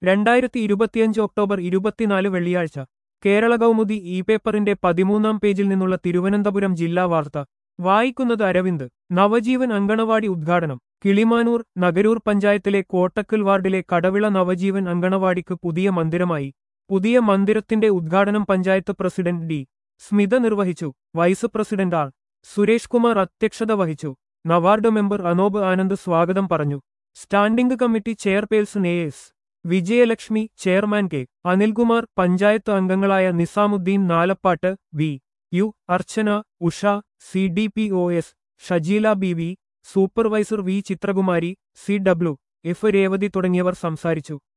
രണ്ടായിരത്തി ഇരുപത്തിയഞ്ച് ഒക്ടോബർ ഇരുപത്തിനാല് വെള്ളിയാഴ്ച കേരള കൗമുദി ഇ പേപ്പറിന്റെ പതിമൂന്നാം പേജിൽ നിന്നുള്ള തിരുവനന്തപുരം ജില്ലാ വാർത്ത വായിക്കുന്നത് അരവിന്ദ് നവജീവൻ അങ്കണവാടി ഉദ്ഘാടനം കിളിമാനൂർ നഗരൂർ പഞ്ചായത്തിലെ കോട്ടക്കൽ വാർഡിലെ കടവിള നവജീവൻ അങ്കണവാടിക്ക് പുതിയ മന്ദിരമായി പുതിയ മന്ദിരത്തിന്റെ ഉദ്ഘാടനം പഞ്ചായത്ത് പ്രസിഡന്റ് ഡി സ്മിത നിർവഹിച്ചു vice president R Suresh Kumar അധ്യക്ഷത വഹിച്ചു നവാർഡ് മെമ്പർ അനോബ് ആനന്ദ് സ്വാഗതം പറഞ്ഞു standing committee chairperson A S Vijayalakshmi chairman K Anilkumar panchayat അംഗങ്ങളായ Nizamuddin Nalappad V U Archana Usha C D P O S Shajeela B V supervisor V Chithrakumari C W F Revathi തുടങ്ങിയവർ സംസാരിച്ചു